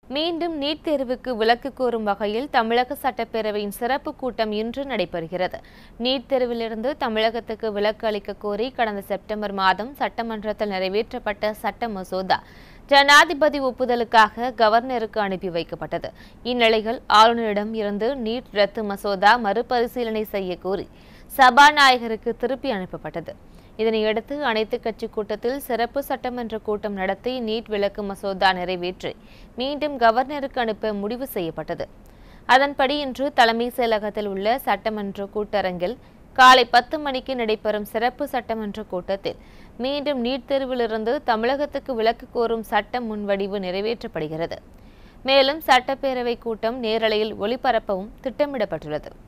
மீண்டும் நீட் தேர்வுக்கு விலக்கு கோரும் வகையில் தமிழக சட்டப்பேரவையின் சிறப்பு கூட்டம் இன்று நடைபெறுகிறது நீட் தேர்விலிருந்து தமிழகத்துக்கு விலக்கு அளிக்க கோரி கடந்த செப்டம்பர் மாதம் சட்டமன்றத்தில் நிறைவேற்றப்பட்ட சட்ட மசோதா ஜனாதிபதி ஒப்புதலுக்காக கவர்னருக்கு அனுப்பி வைக்கப்பட்டது இந்நிலையில் ஆளுநரிடம் இருந்து நீட் ரத்து மசோதா மறுபரிசீலனை செய்ய கோரி சபாநாயகருக்கு திருப்பி அனுப்பப்பட்டது இதனையடுத்து அனைத்துக் கட்சி கூட்டத்தில் சிறப்பு சட்டமன்ற கூட்டம் நடத்தி நீட் விலக்கு மசோதா நிறைவேற்றி மீண்டும் கவர்னருக்கு அனுப்ப முடிவு செய்யப்பட்டது அதன்படி இன்று தலைமை செயலகத்தில் உள்ள சட்டமன்ற கூட்டரங்கில் காலை பத்து மணிக்கு நடைபெறும் சிறப்பு சட்டமன்ற கூட்டத்தில் மீண்டும் நீட் தேர்விலிருந்து தமிழகத்துக்கு விலக்கு கோரும் சட்ட முன்வடிவு நிறைவேற்றப்படுகிறது மேலும் சட்டப்பேரவை கூட்டம் நேரலையில் ஒளிபரப்பவும் திட்டமிடப்பட்டுள்ளது